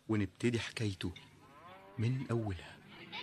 ونبتدي حكايته من أولها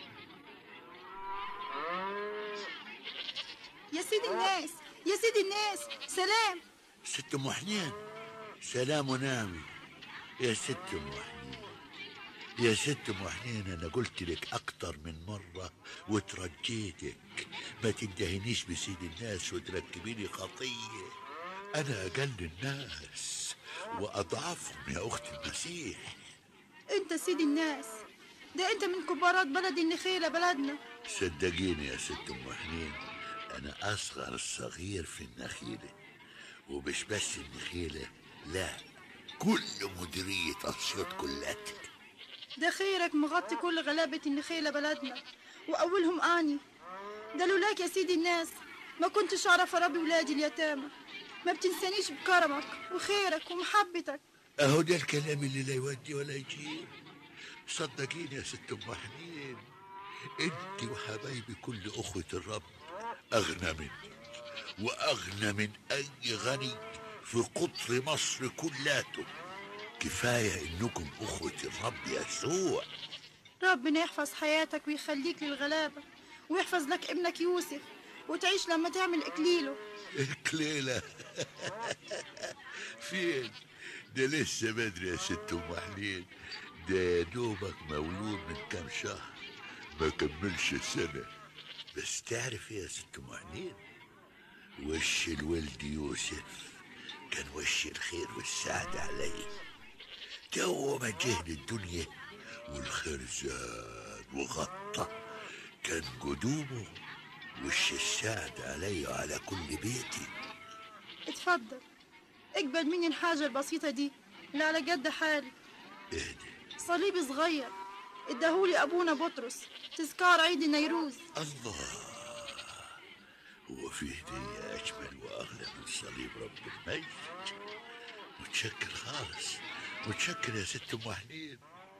يا سيد الناس يا سيد الناس سلام ست ام حنين سلام ونامي يا ست ام حنين يا ست ام حنين انا قلت لك اكتر من مره وترجيتك ما تندهنيش بسيد الناس وتركبيني خطيه انا اقل الناس واضعفهم يا اخت المسيح انت سيد الناس ده انت من كبارات بلد النخيلة بلدنا صدقيني يا ست ام حنين انا اصغر الصغير في النخيله ومش بس النخيله لا كل مديريه اسيوط كلها ده خيرك مغطي كل غلابة النخيلة بلدنا وأولهم آني ده لولاك يا سيدي الناس ما كنتش أعرف أربي ولادي اليتامى ما بتنسانيش بكرمك وخيرك ومحبتك اهو ده الكلام اللي لا يودي ولا يجيب صدقيني يا ست ام حنين انت وحبايبي كل اخوة الرب اغنى منك واغنى من اي غني في قطر مصر كلاته كفاية انكم اخوة الرب يسوع ربنا يحفظ حياتك ويخليك للغلابة ويحفظ لك ابنك يوسف وتعيش لما تعمل إكليله الكليلة فين ده لسه بدري يا ست ام حنين ده يا دوبك مولود من كام شهر ما كملش سنة بس تعرف يا ست ام حنين وش الولد يوسف كان وش الخير والسعد عليه تو ما جه للدنيا والخير زاد وغطى كان قدومه وش السعد علي وعلى كل بيتي اتفضل اقبل مني الحاجة البسيطة دي اللي على قد حالي اهدي صليب صغير اداهولي أبونا بطرس تذكار عيد النيروز الله هو في هدية أجمل وأغلى من صليب رب المجد متشكر خالص متشكر يا ست أم حنين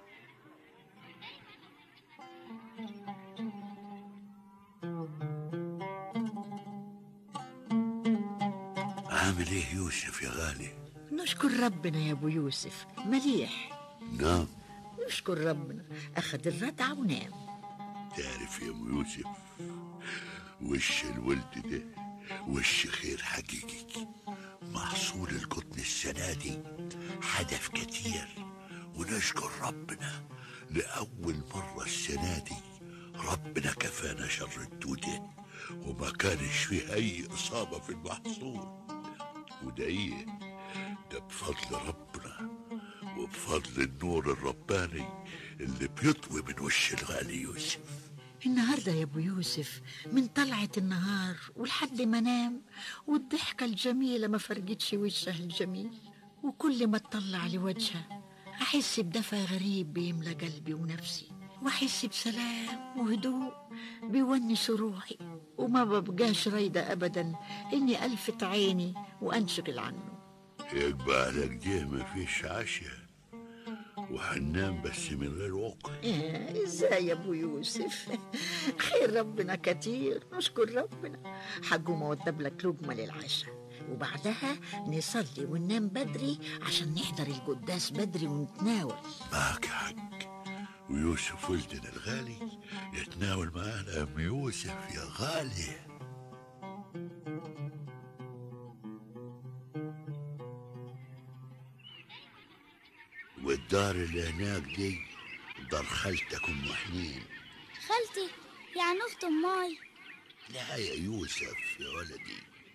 عامل ايه يوسف يا غالي نشكر ربنا يا ابو يوسف مليح نعم نشكر ربنا اخذ الردعة ونام تعرف يا ابو يوسف وش الولد ده وش خير حقيقي محصول القطن السنة دي حدث كتير ونشكر ربنا لأول مرة السنة دي ربنا كفانا شر الدودة وما كانش فيه أي إصابة في المحصول وده إيه ده بفضل ربنا وبفضل النور الرباني اللي بيطوي من وش الغالي يوسف النهاردة يا ابو يوسف من طلعة النهار ولحد ما نام والضحكة الجميلة ما فرقتش وجهها الجميل وكل ما اطلع لوجهها احس بدفى غريب بيملى قلبي ونفسي واحس بسلام وهدوء بيونس روحي وما ببقاش رايدة ابدا اني الفت عيني وانشغل عنه يبقى على كده مفيش عشاء وهننام بس من غير وقت إيه، ازاي يا ابو يوسف خير ربنا كتير نشكر ربنا حقوم اودب لك لقمه للعشاء وبعدها نصلي وننام بدري عشان نحضر القداس بدري ونتناول معك حق ويوسف ولدنا الغالي يتناول معانا ام يوسف يا غالي والدار اللي هناك دي دار خالتك ام حنين خالتي يعني اخت اماي لا يا يوسف يا ولدي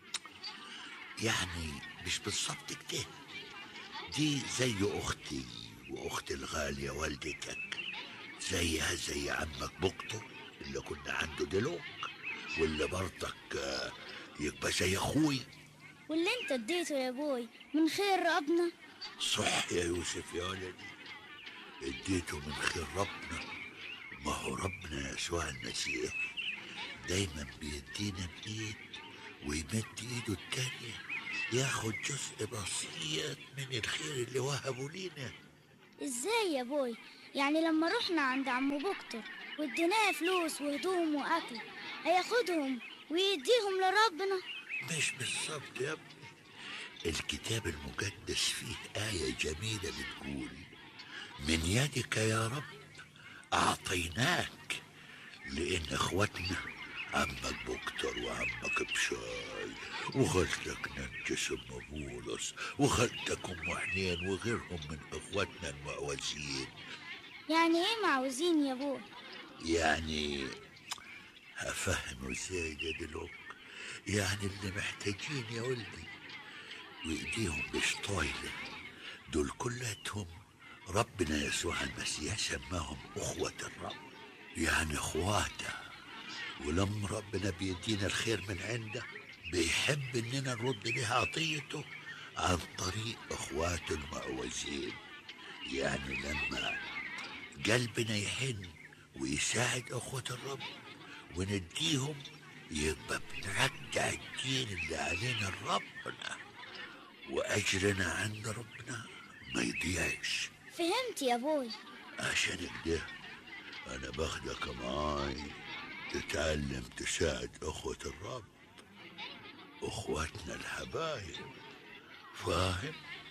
يعني مش بالظبط كده دي زي اختي واختي الغاليه والدتك زيها زي عمك بقطو اللي كنا عنده دلوك واللي برضك آه، يبقى زي اخوي واللي انت اديته يا ابوي من خير ربنا صح يا يوسف يا ولدي اديته من خير ربنا ما هو ربنا يسوع المسيح دايما بيدينا بايد ويمد ايده التانية ياخد جزء بسيط من الخير اللي وهبه لينا ازاي يا ابوي يعني لما رحنا عند عم بكتر واديناه فلوس وهدوم واكل هياخدهم ويديهم لربنا مش بالظبط يا ابني الكتاب المقدس فيه آية جميلة بتقول من يدك يا رب أعطيناك لأن إخوتنا عمك بكتر وعمك بشاي وخالتك ننجس أم بولس وخالتك أم حنين وغيرهم من إخوتنا المعوزين يعني ايه معوزين يا بوي يعني هفهمه ازاي ده دلوقتي يعني اللي محتاجين يا ولدي وايديهم مش طايله دول كلاتهم ربنا يسوع المسيح سماهم اخوة الرب يعني اخواته ولما ربنا بيدينا الخير من عنده بيحب اننا نرد له عطيته عن طريق اخواته المعوزين يعني لما قلبنا يحن ويساعد اخوة الرب ونديهم يبقى بنرجع الدين اللي علينا لربنا واجرنا عند ربنا ما يضيعش فهمت يا بوي عشان كده انا باخدك معاي تتعلم تساعد اخوة الرب اخواتنا الحبايب فاهم